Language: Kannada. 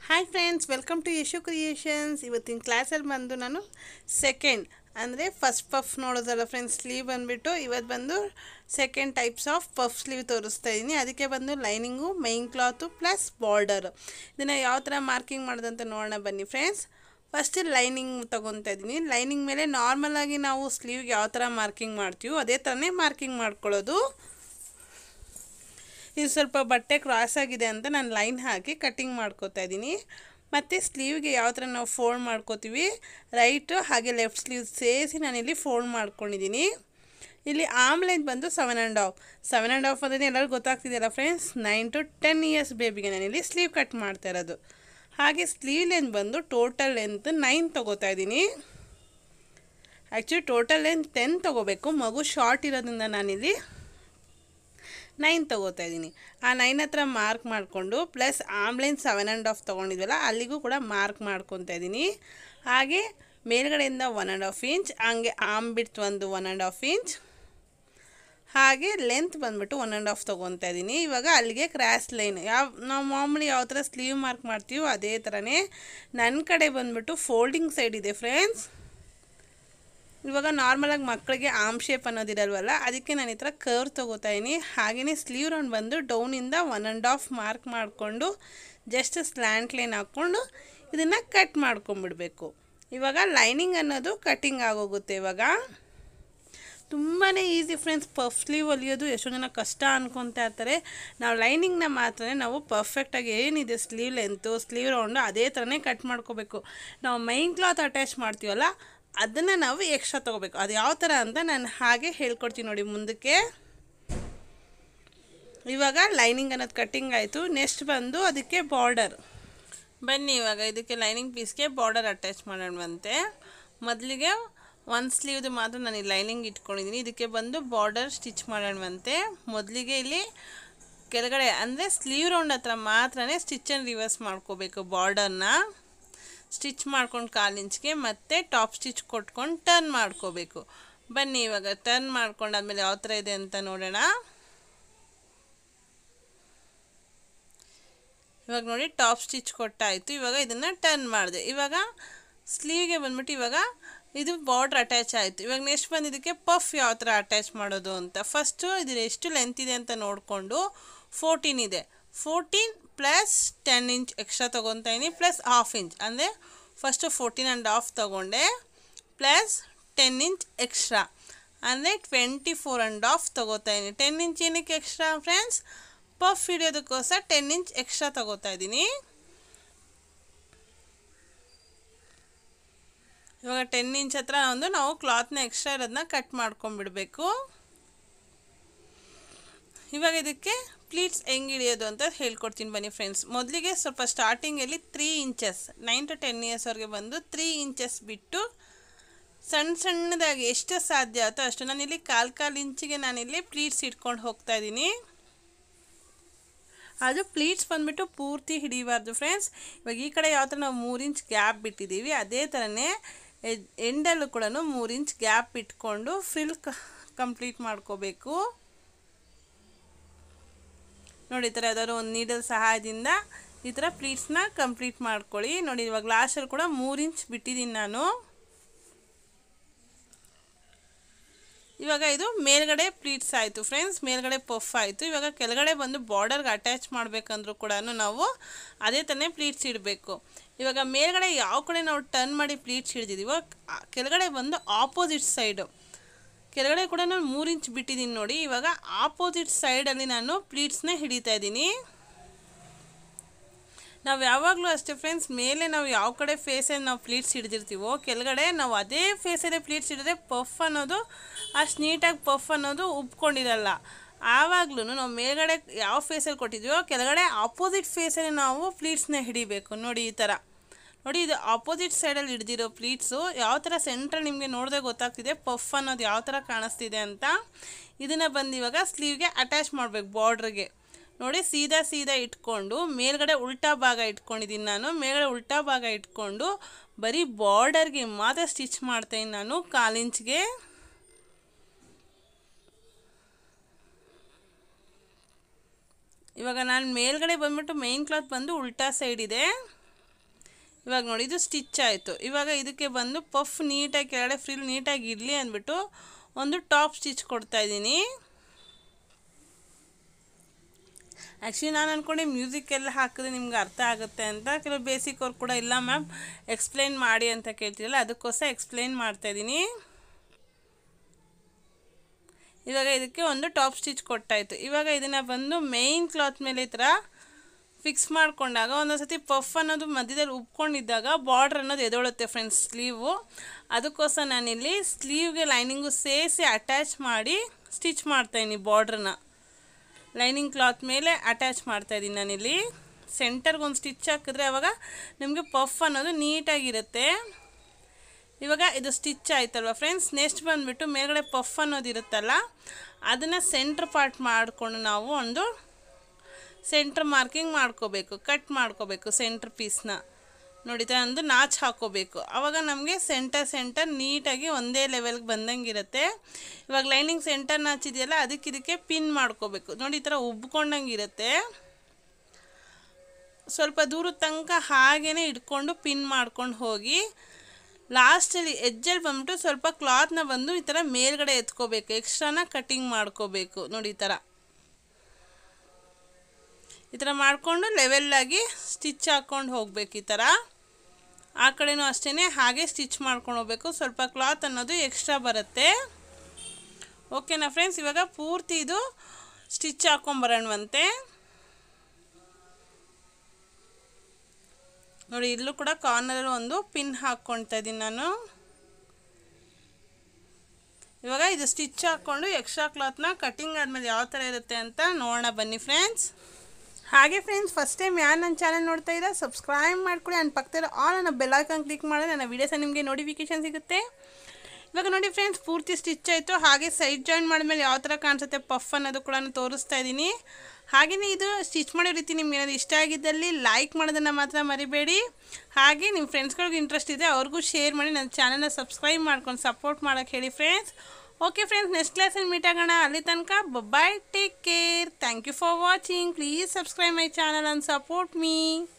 hi friends welcome to Yashu creations ಇವತ್ತಿನ ಕ್ಲಾಸಲ್ಲಿ ಬಂದು ನಾನು ಸೆಕೆಂಡ್ ಅಂದರೆ ಫಸ್ಟ್ ಪಫ್ ನೋಡೋದಲ್ಲ ಫ್ರೆಂಡ್ಸ್ ಸ್ಲೀವ್ ಬಂದುಬಿಟ್ಟು ಇವತ್ತು ಬಂದು second types of puff sleeve ತೋರಿಸ್ತಾ ಇದ್ದೀನಿ ಅದಕ್ಕೆ ಬಂದು lining main cloth plus border ಇದನ್ನು ಯಾವ ಥರ ಮಾರ್ಕಿಂಗ್ ಮಾಡೋದಂತ ನೋಡೋಣ ಬನ್ನಿ ಫ್ರೆಂಡ್ಸ್ ಫಸ್ಟ್ ಲೈನಿಂಗ್ ತೊಗೊತಾ ಇದ್ದೀನಿ ಲೈನಿಂಗ್ ಮೇಲೆ ನಾರ್ಮಲಾಗಿ ನಾವು ಸ್ಲೀವ್ಗೆ ಯಾವ ಥರ ಮಾರ್ಕಿಂಗ್ ಮಾಡ್ತೀವೋ ಅದೇ ಥರನೇ ಮಾರ್ಕಿಂಗ್ ಮಾಡ್ಕೊಳ್ಳೋದು ಇದು ಸ್ವಲ್ಪ ಬಟ್ಟೆ ಕ್ರಾಸ್ ಆಗಿದೆ ಅಂತ ನಾನು ಲೈನ್ ಹಾಕಿ ಕಟ್ಟಿಂಗ್ ಮಾಡ್ಕೋತಾ ಇದ್ದೀನಿ ಮತ್ತು ಸ್ಲೀವ್ಗೆ ಯಾವ ಥರ ನಾವು ಫೋಲ್ಡ್ ಮಾಡ್ಕೋತೀವಿ ರೈಟು ಹಾಗೆ ಲೆಫ್ಟ್ ಸ್ಲೀವ್ ಸೇರಿಸಿ ನಾನಿಲ್ಲಿ ಫೋಲ್ಡ್ ಮಾಡ್ಕೊಂಡಿದ್ದೀನಿ ಇಲ್ಲಿ ಆಮ್ ಲೆಂತ್ ಬಂದು seven and half seven and half ಅಂದರೆ ಎಲ್ಲರಿಗೂ ಗೊತ್ತಾಗ್ತಿದೆಯಲ್ಲ friends nine to ten years ಬೇಬಿಗೆ ನಾನಿಲ್ಲಿ ಸ್ಲೀವ್ ಕಟ್ ಮಾಡ್ತಾ ಇರೋದು ಹಾಗೆ ಸ್ಲೀವ್ ಲೆಂತ್ ಬಂದು ಟೋಟಲ್ ಲೆಂತ್ ನೈನ್ ತೊಗೋತಾ ಇದ್ದೀನಿ ಆ್ಯಕ್ಚುಲಿ ಟೋಟಲ್ ಲೆಂತ್ ಟೆನ್ ತೊಗೋಬೇಕು ಮಗು ಶಾರ್ಟ್ ಇರೋದ್ರಿಂದ ನಾನಿಲ್ಲಿ ನೈನ್ ತೊಗೋತಾ ಇದ್ದೀನಿ ಆ ನೈನ್ ಹತ್ರ ಮಾರ್ಕ್ ಮಾಡಿಕೊಂಡು plus armline seven and half ತೊಗೊಂಡಿದ್ವಲ್ಲ ಅಲ್ಲಿಗೂ ಕೂಡ ಮಾರ್ಕ್ ಮಾಡ್ಕೊತಾ ಇದ್ದೀನಿ ಹಾಗೆ ಮೇಲ್ಗಡೆಯಿಂದ ಒನ್ ಆ್ಯಂಡ್ ಹಾಫ್ ಇಂಚ್ ಹಂಗೆ ಆಮ್ ಬಿಡ್ತು ಒಂದು ಒನ್ ಆ್ಯಂಡ್ ಹಾಫ್ ಇಂಚ್ ಹಾಗೆ ಲೆಂತ್ ಬಂದುಬಿಟ್ಟು ಒನ್ ಆ್ಯಂಡ್ ಹಾಫ್ ತೊಗೊತಾ ಇದ್ದೀನಿ ಇವಾಗ ಅಲ್ಲಿಗೆ ಕ್ರ್ಯಾಸ್ ಲೈನ್ ಯಾವ ನಾವು ಮಾಮೂಲಿ ಯಾವ ಥರ ಸ್ಲೀವ್ ಮಾರ್ಕ್ ಮಾಡ್ತೀವೋ ಅದೇ ಥರನೇ ನನ್ನ ಕಡೆ ಬಂದುಬಿಟ್ಟು ಫೋಲ್ಡಿಂಗ್ ಸೈಡ್ ಇದೆ ಫ್ರೆಂಡ್ಸ್ ಇವಾಗ ನಾರ್ಮಲಾಗಿ ಮಕ್ಕಳಿಗೆ ಆಮ್ ಶೇಪ್ ಅನ್ನೋದಿರಲ್ವಲ್ಲ ಅದಕ್ಕೆ ನಾನು ಈ ಥರ ಕರ್ವ್ ತೊಗೋತಾ ಇದ್ದೀನಿ ಹಾಗೆಯೇ ಸ್ಲೀವ್ ರೌಂಡ್ ಬಂದು ಡೌನಿಂದ ಒನ್ ಆ್ಯಂಡ್ ಹಾಫ್ ಮಾರ್ಕ್ ಮಾಡಿಕೊಂಡು ಜಸ್ಟ್ ಸ್ಲ್ಯಾಂಟ್ ಲೈನ್ ಹಾಕ್ಕೊಂಡು ಇದನ್ನು ಕಟ್ ಮಾಡ್ಕೊಂಬಿಡ್ಬೇಕು ಇವಾಗ ಲೈನಿಂಗ್ ಅನ್ನೋದು ಕಟ್ಟಿಂಗ್ ಆಗೋಗುತ್ತೆ ಇವಾಗ ತುಂಬಾ ಈಸಿ ಫ್ರೆಂಡ್ಸ್ ಪಫ್ ಸ್ಲೀವ್ ಹೊಲಿಯೋದು ಎಷ್ಟೋ ಜನ ಕಷ್ಟ ಅನ್ಕೊತಾ ಇರ್ತಾರೆ ನಾವು ಲೈನಿಂಗ್ನ ಮಾತ್ರ ನಾವು ಪರ್ಫೆಕ್ಟಾಗಿ ಏನಿದೆ ಸ್ಲೀವ್ ಲೆಂತು ಸ್ಲೀವ್ ರೌಂಡು ಅದೇ ಥರನೇ ಕಟ್ ಮಾಡ್ಕೋಬೇಕು ನಾವು ಮೈನ್ ಕ್ಲಾತ್ ಅಟ್ಯಾಚ್ ಮಾಡ್ತೀವಲ್ಲ ಅದನ್ನು ನಾವು ಎಕ್ಸ್ಟ್ರಾ ತೊಗೋಬೇಕು ಅದು ಯಾವ ಥರ ಅಂತ ನಾನು ಹಾಗೆ ಹೇಳ್ಕೊಡ್ತೀನಿ ನೋಡಿ ಮುಂದಕ್ಕೆ ಇವಾಗ ಲೈನಿಂಗ್ ಅನ್ನೋದು ಕಟ್ಟಿಂಗ್ ಆಯಿತು ನೆಕ್ಸ್ಟ್ ಬಂದು ಅದಕ್ಕೆ ಬಾರ್ಡರ್ ಬನ್ನಿ ಇವಾಗ ಇದಕ್ಕೆ ಲೈನಿಂಗ್ ಪೀಸ್ಗೆ ಬಾರ್ಡರ್ ಅಟ್ಯಾಚ್ ಮಾಡೋಣವಂತೆ ಮೊದಲಿಗೆ ಒಂದು ಸ್ಲೀವ್ದು ಮಾತ್ರ ನಾನು ಲೈನಿಂಗ್ ಇಟ್ಕೊಂಡಿದ್ದೀನಿ ಇದಕ್ಕೆ ಬಂದು ಬಾರ್ಡರ್ ಸ್ಟಿಚ್ ಮಾಡೋಣವಂತೆ ಮೊದಲಿಗೆ ಇಲ್ಲಿ ಕೆಳಗಡೆ ಅಂದರೆ ಸ್ಲೀವ್ ರೌಂಡ್ ಹತ್ರ ಮಾತ್ರನೇ ಸ್ಟಿಚ್ಚನ್ನು ರಿವರ್ಸ್ ಮಾಡ್ಕೋಬೇಕು ಬಾರ್ಡರ್ನ ಸ್ಟಿಚ್ ಮಾಡ್ಕೊಂಡು ಕಾಲು ಇಂಚ್ಗೆ ಮತ್ತು ಟಾಪ್ ಸ್ಟಿಚ್ ಕೊಟ್ಕೊಂಡು ಟರ್ನ್ ಮಾಡ್ಕೋಬೇಕು ಬನ್ನಿ ಇವಾಗ ಟರ್ನ್ ಮಾಡ್ಕೊಂಡಾದ್ಮೇಲೆ ಯಾವ ಥರ ಇದೆ ಅಂತ ನೋಡೋಣ ಇವಾಗ ನೋಡಿ ಟಾಪ್ ಸ್ಟಿಚ್ ಕೊಟ್ಟಾಯಿತು ಇವಾಗ ಇದನ್ನು ಟರ್ನ್ ಮಾಡಿದೆ ಇವಾಗ ಸ್ಲೀವ್ಗೆ ಬಂದ್ಬಿಟ್ಟು ಇವಾಗ ಇದು ಬಾರ್ಡ್ರ್ ಅಟ್ಯಾಚ್ ಆಯಿತು ಇವಾಗ ನೆಕ್ಸ್ಟ್ ಬಂದು ಇದಕ್ಕೆ ಪಫ್ ಯಾವ ಥರ ಅಟ್ಯಾಚ್ ಮಾಡೋದು ಅಂತ ಫಸ್ಟು ಇದು ಎಷ್ಟು ಲೆಂತ್ ಇದೆ ಅಂತ ನೋಡಿಕೊಂಡು ಫೋರ್ಟೀನ್ ಇದೆ fourteen plus ten inch extra ತೊಗೊತಾ ಇದೀನಿ ಪ್ಲಸ್ ಹಾಫ್ ಇಂಚ್ ಅಂದರೆ ಫಸ್ಟು ಫೋರ್ಟೀನ್ ಆ್ಯಂಡ್ ಹಾಫ್ ತೊಗೊಂಡೆ ಪ್ಲಸ್ ಟೆನ್ ಇಂಚ್ ಎಕ್ಸ್ಟ್ರಾ ಅಂದರೆ ಟ್ವೆಂಟಿ ಫೋರ್ ಆ್ಯಂಡ್ ಹಾಫ್ ತೊಗೋತಾ ಇದ್ದೀನಿ ಟೆನ್ ಇಂಚ್ ಏನಕ್ಕೆ ಎಕ್ಸ್ಟ್ರಾ ಫ್ರೆಂಡ್ಸ್ ಪಫ್ ಹಿಡಿಯೋದಕ್ಕೋಸ್ಕರ ಟೆನ್ ಇಂಚ್ ಎಕ್ಸ್ಟ್ರಾ ತೊಗೋತಾ ಇದ್ದೀನಿ ಇವಾಗ ಟೆನ್ ಇಂಚ್ ಹತ್ರ ಒಂದು ನಾವು ಕ್ಲಾತ್ನ ಎಕ್ಸ್ಟ್ರಾ ಇರೋದನ್ನ ಕಟ್ ಮಾಡ್ಕೊಂಬಿಡ್ಬೇಕು ಇವಾಗ ಇದಕ್ಕೆ ಪ್ಲೀಟ್ಸ್ ಹೆಂಗೆ ಹಿಡಿಯೋದು ಅಂತ ಹೇಳ್ಕೊಡ್ತೀನಿ ಬನ್ನಿ ಫ್ರೆಂಡ್ಸ್ ಮೊದಲಿಗೆ ಸ್ವಲ್ಪ ಸ್ಟಾರ್ಟಿಂಗಲ್ಲಿ three inches nine to ten ಇಯರ್ಸ್ವರೆಗೆ ಬಂದು ತ್ರೀ ಇಂಚಸ್ ಬಿಟ್ಟು ಸಣ್ಣ ಸಣ್ಣದಾಗಿ ಎಷ್ಟು ಸಾಧ್ಯ ಆಯ್ತೋ ಅಷ್ಟು ನಾನಿಲ್ಲಿ ಕಾಲು ಕಾಲು ಇಂಚಿಗೆ ನಾನಿಲ್ಲಿ ಪ್ಲೀಟ್ಸ್ ಇಟ್ಕೊಂಡು ಹೋಗ್ತಾ ಇದ್ದೀನಿ ಅದು ಪ್ಲೀಟ್ಸ್ ಬಂದುಬಿಟ್ಟು ಪೂರ್ತಿ ಹಿಡಿಬಾರ್ದು ಫ್ರೆಂಡ್ಸ್ ಇವಾಗ ಈ ಕಡೆ ಯಾವ ಥರ ನಾವು ಮೂರು ಇಂಚ್ ಗ್ಯಾಪ್ ಬಿಟ್ಟಿದ್ದೀವಿ ಅದೇ ಥರನೇ ಎಂಡಲ್ಲೂ ಕೂಡ ಮೂರು ಇಂಚ್ ಗ್ಯಾಪ್ ಇಟ್ಕೊಂಡು ಫ್ರಿಲ್ ಕಂಪ್ಲೀಟ್ ಮಾಡ್ಕೋಬೇಕು ನೋಡಿ ಈ ಥರ ಯಾವ್ದಾದ್ರು ಒಂದು ನೀಡಲ್ ಸಹಾಯದಿಂದ ಈ ಥರ ಪ್ಲೀಟ್ಸ್ನ ಕಂಪ್ಲೀಟ್ ಮಾಡ್ಕೊಳ್ಳಿ ನೋಡಿ ಇವಾಗ ಲಾಸ್ಟಲ್ಲಿ ಕೂಡ ಮೂರು ಇಂಚ್ ಬಿಟ್ಟಿದ್ದೀನಿ ನಾನು ಇವಾಗ ಇದು ಮೇಲ್ಗಡೆ ಪ್ಲೀಟ್ಸ್ ಆಯಿತು ಫ್ರೆಂಡ್ಸ್ ಮೇಲ್ಗಡೆ ಪಫ್ ಆಯಿತು ಇವಾಗ ಕೆಳಗಡೆ ಬಂದು ಬಾರ್ಡರ್ಗೆ ಅಟ್ಯಾಚ್ ಮಾಡಬೇಕಂದ್ರೂ ಕೂಡ ನಾವು ಅದೇ ಥರನೇ ಪ್ಲೀಟ್ಸ್ ಇಡಬೇಕು ಇವಾಗ ಮೇಲ್ಗಡೆ ಯಾವ ಕಡೆ ನಾವು ಟರ್ನ್ ಮಾಡಿ ಪ್ಲೀಟ್ಸ್ ಹಿಡ್ದಿದ್ದೀವೋ ಕೆಳಗಡೆ ಬಂದು ಆಪೋಸಿಟ್ ಸೈಡು ಕೆಳಗಡೆ ಕೂಡ ನಾನು ಮೂರು ಇಂಚ್ ಬಿಟ್ಟಿದ್ದೀನಿ ನೋಡಿ ಇವಾಗ ಆಪೋಸಿಟ್ ಸೈಡಲ್ಲಿ ನಾನು ಪ್ಲೀಟ್ಸ್ನ ಹಿಡಿತಾ ಇದ್ದೀನಿ ನಾವು ಯಾವಾಗಲೂ ಅಷ್ಟೇ ಫ್ರೆಂಡ್ಸ್ ಮೇಲೆ ನಾವು ಯಾವ ಕಡೆ ಫೇಸಲ್ಲಿ ನಾವು ಪ್ಲೀಟ್ಸ್ ಹಿಡ್ದಿರ್ತೀವೋ ಕೆಳಗಡೆ ನಾವು ಅದೇ ಫೇಸಲ್ಲೇ ಪ್ಲೀಟ್ಸ್ ಹಿಡಿದ್ರೆ ಪಫ್ ಅನ್ನೋದು ಅಷ್ಟು ನೀಟಾಗಿ ಪಫ್ ಅನ್ನೋದು ಉಬ್ಕೊಂಡಿರಲ್ಲ ಆವಾಗಲೂ ನಾವು ಮೇಲ್ಗಡೆ ಯಾವ ಫೇಸಲ್ಲಿ ಕೊಟ್ಟಿದ್ದೀವೋ ಕೆಳಗಡೆ ಆಪೋಸಿಟ್ ಫೇಸಲ್ಲಿ ನಾವು ಪ್ಲೀಟ್ಸ್ನ ಹಿಡಿಬೇಕು ನೋಡಿ ಈ ಥರ ನೋಡಿ ಇದು ಆಪೋಸಿಟ್ ಸೈಡಲ್ಲಿ ಹಿಡ್ದಿರೋ ಪ್ಲೀಟ್ಸು ಯಾವ ಥರ ಸೆಂಟ್ರಲ್ ನಿಮಗೆ ನೋಡಿದ್ರೆ ಗೊತ್ತಾಗ್ತಿದೆ ಪಫ್ ಅನ್ನೋದು ಯಾವ ಥರ ಕಾಣಿಸ್ತಿದೆ ಅಂತ ಇದನ್ನು ಬಂದು ಇವಾಗ ಸ್ಲೀವ್ಗೆ ಅಟ್ಯಾಚ್ ಮಾಡಬೇಕು ಬಾರ್ಡ್ರಿಗೆ ನೋಡಿ ಸೀದಾ ಸೀದಾ ಇಟ್ಕೊಂಡು ಮೇಲ್ಗಡೆ ಉಲ್ಟಾ ಭಾಗ ಇಟ್ಕೊಂಡಿದ್ದೀನಿ ನಾನು ಮೇಲ್ಗಡೆ ಉಲ್ಟಾ ಭಾಗ ಇಟ್ಕೊಂಡು ಬರೀ ಬಾರ್ಡರ್ಗೆ ಮಾತ್ರ ಸ್ಟಿಚ್ ಮಾಡ್ತಾಯಿದ್ದೀನಿ ನಾನು ಕಾಲಿಂಚ್ಗೆ ಇವಾಗ ನಾನು ಮೇಲ್ಗಡೆ ಬಂದ್ಬಿಟ್ಟು ಮೇನ್ ಕ್ಲಾತ್ ಬಂದು ಉಲ್ಟಾ ಸೈಡ್ ಇದೆ ಇವಾಗ ನೋಡಿ ಇದು ಸ್ಟಿಚ್ ಆಯಿತು ಇವಾಗ ಇದಕ್ಕೆ ಬಂದು ಪಫ್ ನೀಟಾಗಿ ಕೆಳಗಡೆ ಫ್ರಿಲ್ ನೀಟಾಗಿ ಇರಲಿ ಅಂದ್ಬಿಟ್ಟು ಒಂದು ಟಾಪ್ ಸ್ಟಿಚ್ ಕೊಡ್ತಾ ಇದ್ದೀನಿ ಆ್ಯಕ್ಚುಲಿ ನಾನು ಅಂದ್ಕೊಂಡೆ ಮ್ಯೂಸಿಕ್ ಎಲ್ಲ ಹಾಕಿದ್ರೆ ನಿಮ್ಗೆ ಅರ್ಥ ಆಗುತ್ತೆ ಅಂತ ಕೆಲವು ಬೇಸಿಕ್ ಅವ್ರು ಕೂಡ ಇಲ್ಲ ಮ್ಯಾಮ್ ಎಕ್ಸ್ಪ್ಲೈನ್ ಮಾಡಿ ಅಂತ ಕೇಳ್ತಿರಲ್ಲ ಅದಕ್ಕೋಸ್ಕರ ಎಕ್ಸ್ಪ್ಲೈನ್ ಮಾಡ್ತಾಯಿದ್ದೀನಿ ಇವಾಗ ಇದಕ್ಕೆ ಒಂದು ಟಾಪ್ ಸ್ಟಿಚ್ ಕೊಟ್ಟಾಯಿತು ಇವಾಗ ಇದನ್ನು ಬಂದು ಮೇಯ್ನ್ ಕ್ಲಾತ್ ಮೇಲೆ ಈ ಥರ ಫಿಕ್ಸ್ ಮಾಡ್ಕೊಂಡಾಗ ಒಂದೊಂದು ಸತಿ ಪಫ್ ಅನ್ನೋದು ಮಧ್ಯದಲ್ಲಿ ಉಪ್ಕೊಂಡಿದ್ದಾಗ ಬಾರ್ಡ್ರ್ ಅನ್ನೋದು ಎದೊಳುತ್ತೆ ಫ್ರೆಂಡ್ಸ್ ಸ್ಲೀವು ಅದಕ್ಕೋಸ್ಕರ ನಾನಿಲ್ಲಿ ಸ್ಲೀವ್ಗೆ ಲೈನಿಂಗು ಸೇರಿಸಿ ಅಟ್ಯಾಚ್ ಮಾಡಿ ಸ್ಟಿಚ್ ಮಾಡ್ತಾಯಿದ್ದೀನಿ ಬಾರ್ಡ್ರನ್ನ ಲೈನಿಂಗ್ ಕ್ಲಾತ್ ಮೇಲೆ ಅಟ್ಯಾಚ್ ಮಾಡ್ತಾಯಿದ್ದೀನಿ ನಾನಿಲ್ಲಿ ಸೆಂಟರ್ಗೆ ಒಂದು ಸ್ಟಿಚ್ ಹಾಕಿದ್ರೆ ಅವಾಗ ನಿಮಗೆ ಪಫ್ ಅನ್ನೋದು ನೀಟಾಗಿರುತ್ತೆ ಇವಾಗ ಇದು ಸ್ಟಿಚ್ ಆಯ್ತಲ್ವ ಫ್ರೆಂಡ್ಸ್ ನೆಕ್ಸ್ಟ್ ಬಂದುಬಿಟ್ಟು ಮೇಲ್ಗಡೆ ಪಫ್ ಅನ್ನೋದು ಇರುತ್ತಲ್ಲ ಅದನ್ನು ಸೆಂಟ್ರ್ ಪಾರ್ಟ್ ಮಾಡಿಕೊಂಡು ನಾವು ಒಂದು ಸೆಂಟ್ರ್ ಮಾರ್ಕಿಂಗ್ ಮಾಡ್ಕೋಬೇಕು ಕಟ್ ಮಾಡ್ಕೋಬೇಕು ಸೆಂಟ್ರ್ ಪೀಸ್ನ ನೋಡಿ ಈ ಥರ ಒಂದು ನಾಚ್ ಹಾಕೋಬೇಕು ಆವಾಗ ನಮಗೆ ಸೆಂಟರ್ ಸೆಂಟರ್ ನೀಟಾಗಿ ಒಂದೇ ಲೆವೆಲ್ಗೆ ಬಂದಂಗೆ ಇರುತ್ತೆ ಇವಾಗ ಲೈನಿಂಗ್ ಸೆಂಟರ್ ನಾಚ್ ಇದೆಯಲ್ಲ ಅದಕ್ಕೆ ಇದಕ್ಕೆ ಪಿನ್ ಮಾಡ್ಕೋಬೇಕು ನೋಡಿ ಈ ಥರ ಉಬ್ಕೊಂಡಂಗೆ ಇರುತ್ತೆ ಸ್ವಲ್ಪ ದೂರದ ತನಕ ಹಾಗೇ ಇಟ್ಕೊಂಡು ಪಿನ್ ಮಾಡ್ಕೊಂಡು ಹೋಗಿ ಲಾಸ್ಟಲ್ಲಿ ಎಜ್ಜಲ್ಲಿ ಬಂದ್ಬಿಟ್ಟು ಸ್ವಲ್ಪ ಕ್ಲಾತ್ನ ಬಂದು ಈ ಥರ ಮೇಲ್ಗಡೆ ಎತ್ಕೋಬೇಕು ಎಕ್ಸ್ಟ್ರಾನ ಕಟಿಂಗ್ ಮಾಡ್ಕೋಬೇಕು ನೋಡಿ ಈ ಥರ ಈ ಥರ ಮಾಡಿಕೊಂಡು ಲೆವೆಲ್ಲಾಗಿ ಸ್ಟಿಚ್ ಹಾಕ್ಕೊಂಡು ಹೋಗ್ಬೇಕು ಈ ಥರ ಆ ಕಡೆನೂ ಅಷ್ಟೇ ಹಾಗೆ ಸ್ಟಿಚ್ ಮಾಡ್ಕೊಂಡು ಹೋಗ್ಬೇಕು ಸ್ವಲ್ಪ ಕ್ಲಾತ್ ಅನ್ನೋದು ಎಕ್ಸ್ಟ್ರಾ ಬರುತ್ತೆ ಓಕೆನಾ ಫ್ರೆಂಡ್ಸ್ ಇವಾಗ ಪೂರ್ತಿ ಇದು ಸ್ಟಿಚ್ ಹಾಕ್ಕೊಂಬರೋಣವಂತೆ ನೋಡಿ ಇಲ್ಲೂ ಕೂಡ ಕಾರ್ನರ್ ಒಂದು ಪಿನ್ ಹಾಕ್ಕೊಳ್ತಾ ಇದ್ದೀನಿ ನಾನು ಇವಾಗ ಇದು ಸ್ಟಿಚ್ ಹಾಕ್ಕೊಂಡು ಎಕ್ಸ್ಟ್ರಾ ಕ್ಲಾತ್ನ ಕಟಿಂಗ್ ಆದಮೇಲೆ ಯಾವ ಥರ ಇರುತ್ತೆ ಅಂತ ನೋಡೋಣ ಬನ್ನಿ ಫ್ರೆಂಡ್ಸ್ ಹಾಗೆ ಫ್ರೆಂಡ್ಸ್ ಫಸ್ಟ್ ಟೈಮ್ ಯಾರು ನನ್ನ ಚಾನಲ್ ನೋಡ್ತಾ ಇದ್ದ ಸಬ್ಸ್ಕ್ರೈಬ್ ಮಾಡ್ಕೊಳ್ಳಿ ನನ್ನ ಪಕ್ಕದಲ್ಲಿ ಆಲ್ ನನ್ನ ಬೆಲ್ ಐಕಾನ್ ಕ್ಲಿಕ್ ಮಾಡಿದ್ರೆ ನನ್ನ ವೀಡಿಯೋಸ ನಿಮಗೆ ನೋಟಿಫಿಕೇಶನ್ ಸಿಗುತ್ತೆ ಇವಾಗ ನೋಡಿ ಫ್ರೆಂಡ್ಸ್ ಪೂರ್ತಿ ಸ್ಟಿಚ್ ಆಯಿತು ಹಾಗೆ ಸೈಡ್ ಜಾಯಿನ್ ಮಾಡಿದ್ಮೇಲೆ ಯಾವ ಥರ ಕಾಣಿಸುತ್ತೆ ಪಫ್ ಅನ್ನೋದು ಕೂಡ ತೋರಿಸ್ತಾ ಇದ್ದೀನಿ ಹಾಗೆಯೇ ಇದು ಸ್ಟಿಚ್ ಮಾಡೋ ರೀತಿ ನಿಮ್ಗೆ ಏನಾದ್ರು ಇಷ್ಟ ಆಗಿದ್ದಲ್ಲಿ ಲೈಕ್ ಮಾಡೋದನ್ನು ಮಾತ್ರ ಮರಿಬೇಡಿ ಹಾಗೆ ನಿಮ್ಮ ಫ್ರೆಂಡ್ಸ್ಗಳಿಗೆ ಇಂಟ್ರೆಸ್ಟ್ ಇದೆ ಅವ್ರಿಗೂ ಶೇರ್ ಮಾಡಿ ನನ್ನ ಚಾನಲ್ನ ಸಬ್ಸ್ಕ್ರೈಬ್ ಮಾಡ್ಕೊಂಡು ಸಪೋರ್ಟ್ ಮಾಡೋಕ್ಕೆ ಹೇಳಿ ಫ್ರೆಂಡ್ಸ್ ಓಕೆ ಫ್ರೆಂಡ್ಸ್ ನೆಕ್ಸ್ಟ್ ಕ್ಲಾಸಲ್ಲಿ ಮೀಟ್ ಆಗೋಣ ಅಲ್ಲಿ ತನಕ bye take care thank you for watching please subscribe my channel and support me